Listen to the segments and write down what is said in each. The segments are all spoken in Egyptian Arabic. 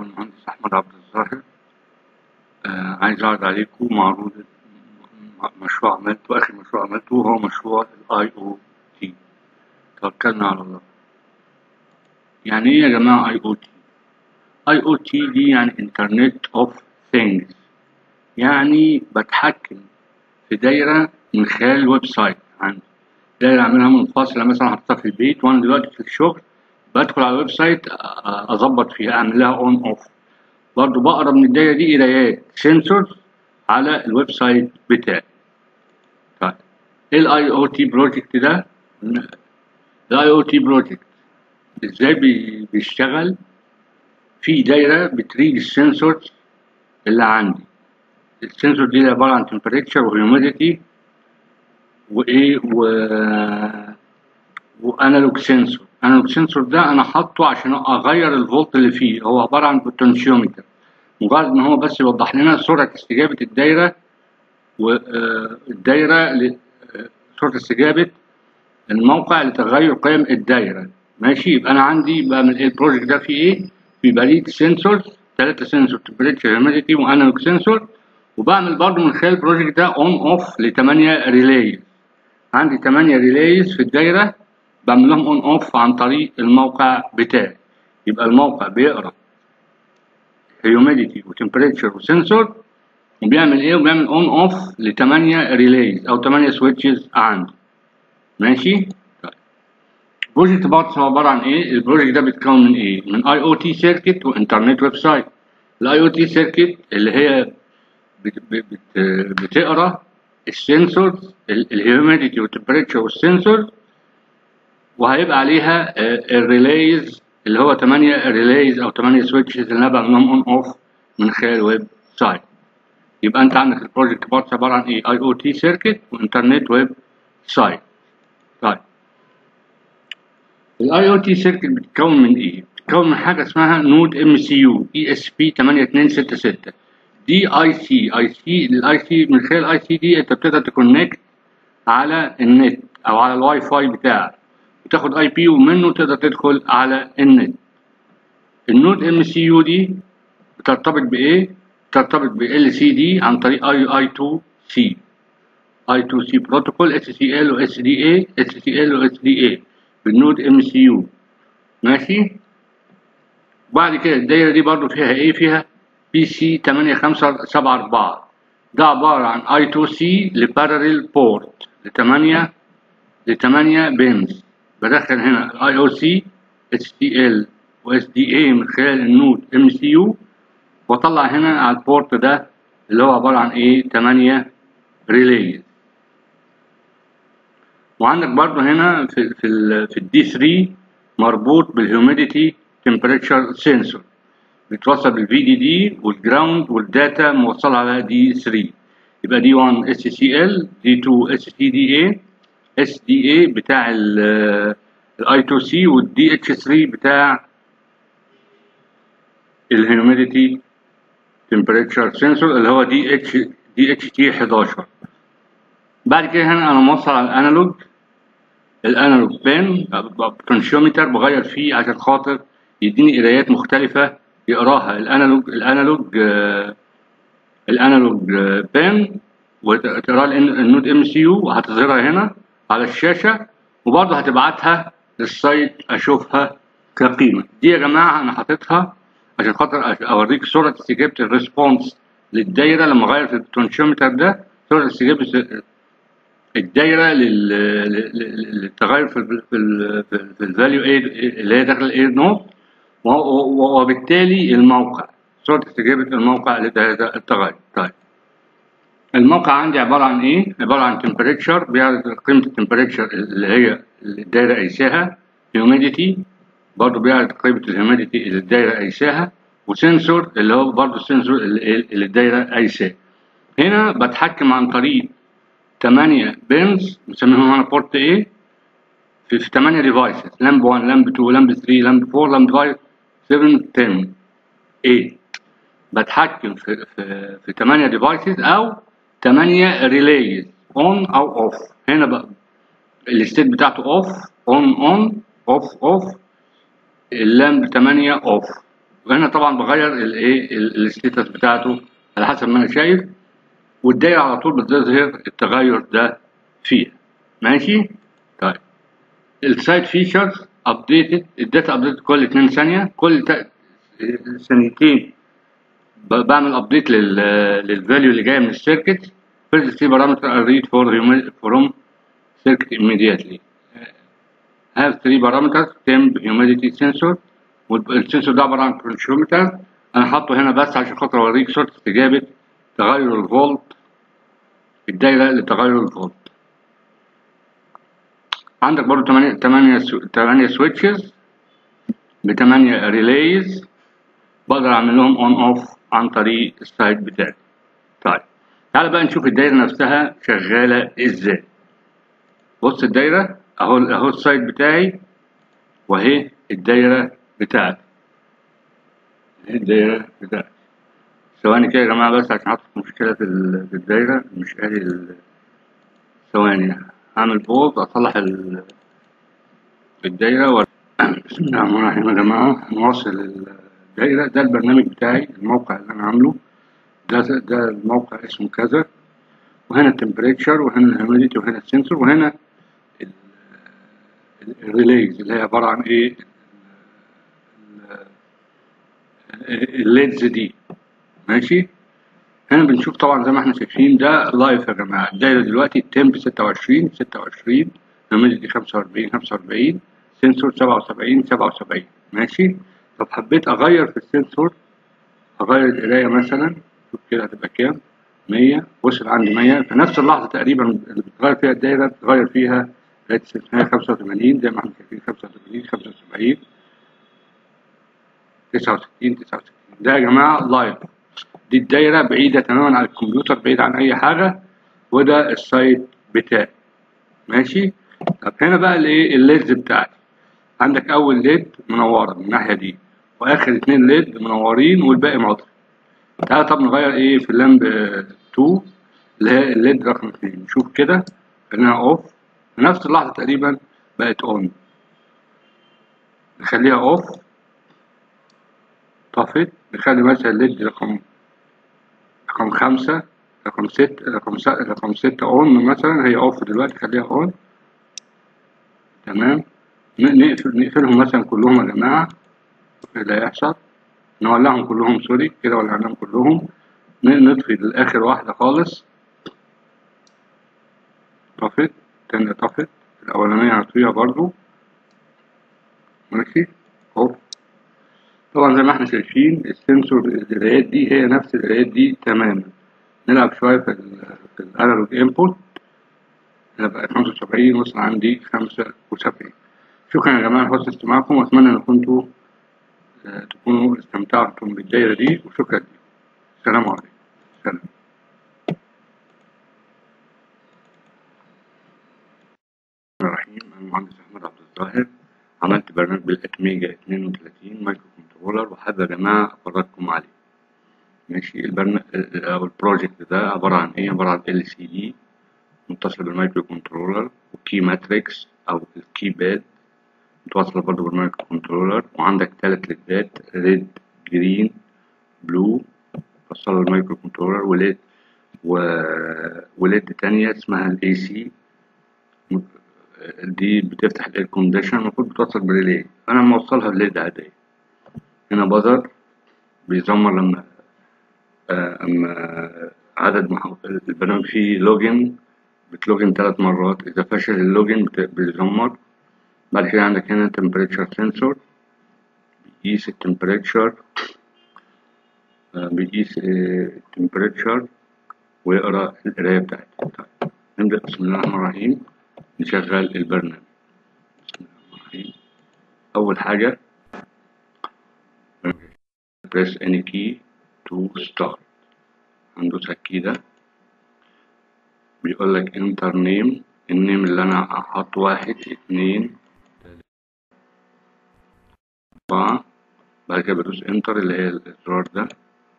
المهندس أحمد عبد الظاهر آه عايز أعرض عليكم معروض م- مشروع عملته آخر مشروع عملته هو مشروع ال IoT توكلنا على الله يعني إيه يا جماعة IoT؟ IoT دي يعني Internet of Things يعني بتحكم في دايرة من خلال الويب سايت عندي دايرة أعملها منفصلة مثلا حطيتها في البيت وأنا دلوقتي في الشغل بدخل على الويب سايت أ- أ- أظبط فيها أعمل لها أون أوف برضه بقرا من الدايرة دي قرايات سنسورز على الويب سايت بتاعي طيب ايه الاي او تي بروجكت ده الاي او تي بروجكت ازاي بي- بيشتغل في دايرة بتريد السنسورز اللي عندي السنسور دي عبارة عن temperature وهيوميديتي وايه و وانالوج سنسور انالوج سنسور ده انا حاطه عشان اغير الفولت اللي فيه هو عبارة عن بوتنشيومتر مجرد ان هو بس يوضح لنا سرعة استجابة الدايرة والدايرة سرعة استجابة الموقع لتغير قيم الدايرة ماشي يبقى انا عندي بعمل ايه البروجكت ده فيه ايه في بريد سنسورز ثلاثة سنسور تمبريتشر هيوميديتي وانالوج سنسور وبعمل برضه من خلال البروجكت ده اون اوف لثمانية ريلايز عندي 8 ريلايز في الدايرة بعمل لهم اون اوف عن طريق الموقع بتاعي يبقى الموقع بيقرا هيوميديتي وتمبريتشر وسنسور وبيعمل ايه وبيعمل اون اوف ل 8 ريلايز او 8 سويتشز عندي ماشي طيب بروجكت بارتس هو عباره عن ايه البروجكت ده بيتكون من ايه من اي او تي سيركت وانترنت ويب سايت الاي او تي سيركت اللي هي بت بت بتقرا السنسورز الهيوميديتي والتمبريتشر والسنسورز وهيبقى عليها الريلايز اللي هو 8 ريلايز او 8 سويتشز اللي انا بعمل لهم اون اوف من خلال الويب سايت يبقى انت عندك البروجكت بارتس عباره عن ايه اي او تي سيركت وانترنت ويب سايت طيب الاي او تي سيركت بتتكون من ايه بتتكون من حاجه اسمها نود ام سي يو اي اس بي 8266 دي اي سي اي سي الاي سي من خلال الاي سي دي انت بتقدر تكونكت على النت او على الواي فاي بتاعك وتاخد اي بي ومنه تقدر تدخل على النت النود ام سي يو دي بترتبط بايه بترتبط ب ال سي دي عن طريق اي اي 2 سي اي 2 سي بروتوكول اس سي ال واس دي اي اس سي ال واس دي اي بالنود ام سي يو ماشي بعد كده الدايره دي برضو فيها ايه فيها بي سي 8574 ده عباره عن اي 2 سي لباراليل بورت ل 8 ل 8 بنز بدخل هنا الاي او سي اتش تي ال واس دي اي من خلال النود ام سي يو واطلع هنا على البورت ده اللي هو عباره عن ايه 8 ريليز وعندك برضو هنا في في ال في الدي 3 مربوط بالهيوميديتي تمبريتشر سنسور بيتوصل بالفي دي دي والجراوند والداتا موصلة على دي 3 يبقى دي 1 اس سي ال دي 2 اس سي دي اي اس دي اي بتاع الاي 2 سي والدي اتش 3 بتاع الهيوميديتي تمبريتشر سنسور اللي هو دي اتش دي اتش تي 11 بعد كده هنا انا موصل على الانالوج الانالوج بين بوتنشيومتر بغير فيه عشان خاطر يديني قرايات مختلفة يقراها الانالوج الانالوج آه الانالوج آه بين وتقراها النود ام سي يو وهتظهرها هنا على الشاشة وبرضه هتبعتها للسايت اشوفها كقيمة دي يا جماعة انا حاططها عشان خاطر اوريك سرعة استجابة الريسبونس للدايرة لما اغير في البوتنشيومتر ده سرعة استجابة الدايره للتغير في ال في ال في الفاليو اللي هي داخل الاير نوت وبالتالي الموقع سرعه استجابه الموقع لهذا التغير طيب الموقع عندي عباره عن ايه عباره عن تمبريتشر بيعرض قيمه التمبريتشر اللي هي الدايره قايساها هيوميديتي برضه بيعرض قيمه الهيوميديتي اللي الدايره قايساها وسنسور اللي هو برضه السنسور اللي الدايره قايساه هنا بتحكم عن طريق 8 بنز بنسميهم هنا بورت ايه في, في 8 ديفايسز لامب 1 لامب 2 لامب 3 لامب 4 لامب 5 7 10 8 بتحكم في في, في 8 ديفايسز او 8 ريلايز اون او اوف هنا بقى الستيت بتاعته اوف اون اون اوف اوف اللامب 8 اوف وهنا طبعا بغير الايه الستيتس بتاعته على حسب ما انا شايف والدايره على طول بتظهر التغير ده فيها ماشي طيب السايت فيتشرز ابديتد الداتا ابديت كل 2 ثانيه كل تا- ثانيتين ب- بعمل ابديت للفاليو اللي جايه من السيركت first three parameter are read for humi- from circuit immediately have three parameters temp humidity sensor والسنسور ده عباره عن بروشومتر انا حاطه هنا بس عشان خاطر اوريك صوره استجابه تغير الفولت في الدايره لتغير الفولت عندك برضو 8 8 8 سويتشز ب 8 ريليز بقدر اعمل لهم اون اوف عن طريق السايت بتاعي طيب تعال بقى نشوف الدايره نفسها شغاله ازاي بص الدايره اهو اهو السايت بتاعي واهي الدايره بتاعتي اهي الدايره بتاعتي ثواني كده يا جماعه بس عشان حاطط مشكله في ال- في الدايره مش قاري ال- ثواني هعمل بوز اصلح ال- الدايره و... بسم الله الرحمن الرحيم يا جماعه نواصل الدايره ده البرنامج بتاعي الموقع اللي انا عامله ده ده الموقع اسمه كذا وهنا التمبريتشر وهنا الهيوميديتي وهنا السنسور وهنا الريليز اللي هي عباره عن ايه الليدز دي ماشي هنا بنشوف طبعا زي ما احنا شايفين ده لايف يا جماعه الدايره دلوقتي التمب 26 26 هيوميديتي 45 45 سنسور 77 77 ماشي طب حبيت اغير في السنسور اغير القرايه مثلا شوف كده هتبقى كام 100 وصل عندي 100 في نفس اللحظه تقريبا اللي بتغير فيها الدايره بتغير فيها لغايه 685 زي ما احنا شايفين 85 75 69 69 ده يا جماعه لايف دي الدايره بعيده تماما عن الكمبيوتر بعيد عن اي حاجه وده السايت بتاعي ماشي طب هنا بقى الايه الليدز بتاعتي عندك اول ليد منوره من الناحيه دي واخر اتنين ليد منورين والباقي مطفي تعالى طب نغير ايه في اللامب 2 اللي هي الليد رقم 2 نشوف كده خلينا اوف في نفس اللحظه تقريبا بقت اون نخليها اوف طفت نخلي مثلا الليد رقم رقم خمسة رقم ستة رقم س... رقم ستة اون مثلا هي اوف دلوقتي خليها اون تمام ن- نقفل نقفلهم مثلا كلهم يا جماعة شوف إيه اللي هيحصل نولعهم كلهم سوري كده ولعناهم كلهم ن- نطفي الآخر واحدة خالص طفت تانية طفت الأولانية هنطفيها برضو ماشي أهو طبعا زي ما احنا شايفين السنسور القرايات دي هي نفس القرايات دي تماما نلعب شوية في ال في الانالوج انبوت هنا بقى 75 وصل عندي 75 شكرا يا جماعة لحسن استماعكم وأتمنى إن كنتوا آه، تكونوا استمتعتم بالدايرة دي وشكرا لكم السلام عليكم سلام الرحمن الرحيم أنا المهندس أحمد عبد الظاهر عملت برنامج بالأتميجا 32 مايكرو كنترولر وحابب يا جماعة أفرجكم عليه ماشي البرنامج أو البروجكت ده عبارة عن إيه؟ عبارة عن ال سي دي متصل بالمايكرو كنترولر وكي ماتريكس أو الكي باد متوصل برضه بالمايكرو كنترولر وعندك تلات ليدات ريد جرين بلو توصله بالمايكرو كنترولر وليد و... وليد تانية اسمها الاي سي دي بتفتح الاير كونديشن المفروض بتوصل بريلي انا موصلها بليد عادية هنا بزر بيزمر لما آه، اما عدد مح... البرنامج فيه لوجن بتلوجن ثلاث مرات اذا فشل اللوجن بت... بيزمر بعد كده عندك هنا temperature sensor بيقيس التمبريتشر بيقيس التمبريتشر ويقرا القرايه بتاعتي طيب نبدا بسم الله الرحمن الرحيم نشغل البرنامج بسم الله الرحمن الرحيم اول حاجه press any key to start هندوس على الكي ده بيقول لك enter name النيم اللي انا هحط واحد اتنين أربعة بعد كده بدوس انتر اللي هي الزرار ده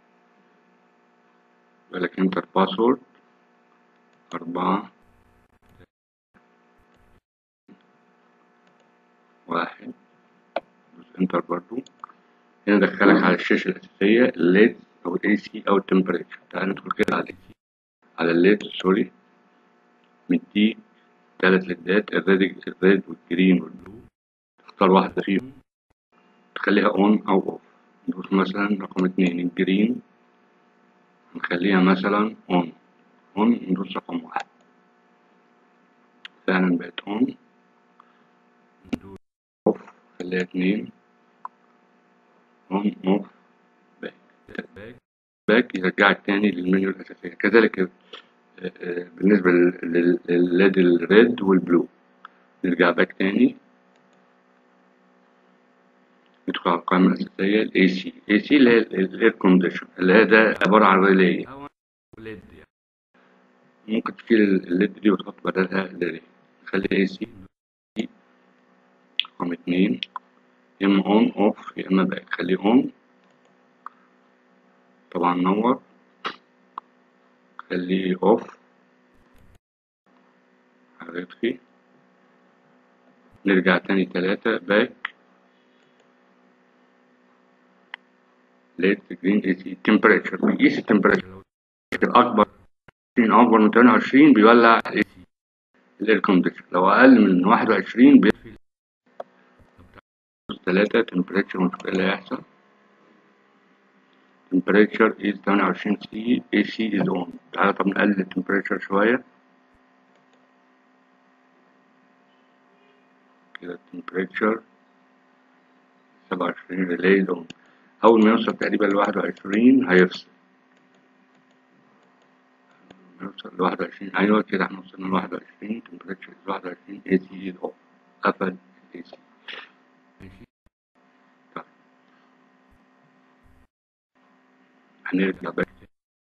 يقول لك انتر باسورد أربعة واحد دوس انتر برضو هنا دخلك على الشاشة الأساسية الليد أو ال AC أو التمبريتشر تعال ندخل كده على ال على الليد سوري مديك تلات ليدات الريد الريد والجرين والبلو تختار واحدة فيهم تخليها اون أو اوف ندوس مثلا رقم اتنين الجرين نخليها مثلا اون اون ندوس رقم واحد فعلا بقت اون ندوس اوف خليها اتنين اون اوف باك باك باك يرجعك تاني للمنيو الأساسية كذلك بالنسبة للليد الريد والبلو نرجع باك تاني ندخل على القائمة الأساسية ال AC AC اللي هي الاير كونديشن اللي هي ده عبارة عن ريلي ممكن تشيل الليد دي وتحط بدلها ريلي نخلي AC رقم اتنين يا إما أون أوف يا إما باك خليه أون طبعا نور خليه أوف هيطفي نرجع تاني تلاتة باك ليت جرين اي سي تمبريتشر بيقيس التمبريتشر أكبر أكبر من 28 بيولع الاي سي الاير كونديشن لو أقل من 21 بيطفي تلاتة تمبريتشر ونشوف ايه اللي هيحصل temperature is 28 C AC is on تعالى طب نقلل التمبريتشر شوية كده التمبريتشر 27 ريلي on أول ما يوصل تقريبا لواحد وعشرين هيفصل نوصل لواحد وعشرين أيوة كده احنا وصلنا لواحد وعشرين temperature is واحد وعشرين AC is on قفل AC ماشي طيب هنرجع باك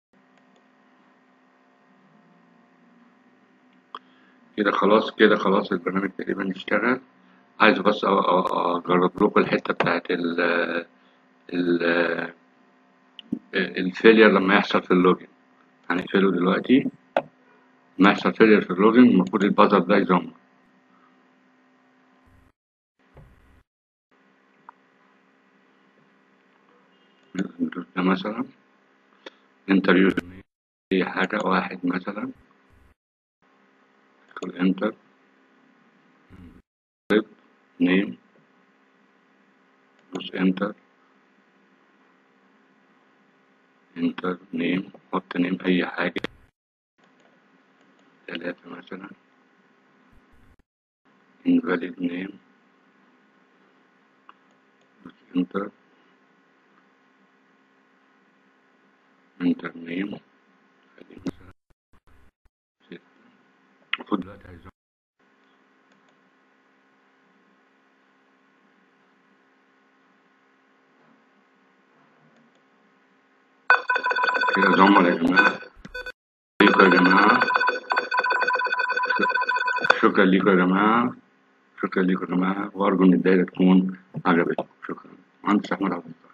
كده خلاص كده خلاص البرنامج تقريبا اشتغل عايز بس اجرب لكم الحته بتاعت ال ال الفيلير لما يحصل في اللوجن هنقفله دلوقتي لما يحصل فيلير في اللوجن المفروض البازر ده يزمر ده مثلا انتر اي حاجة واحد مثلا ادخل انتر نيم دوس انتر انتر نيم حط نيم اي حاجة ثلاثة مثلا invalid name دوس انتر انتر نيم خليه مثلا ستة المفروض دلوقتي عايز كده زمر يا جماعة ليكوا يا جماعة شكرا ليكوا يا جماعة شكرا ليكوا يا جماعة وأرجو إن الدايرة تكون عجبتكم شكرا مهندس أحمد عبد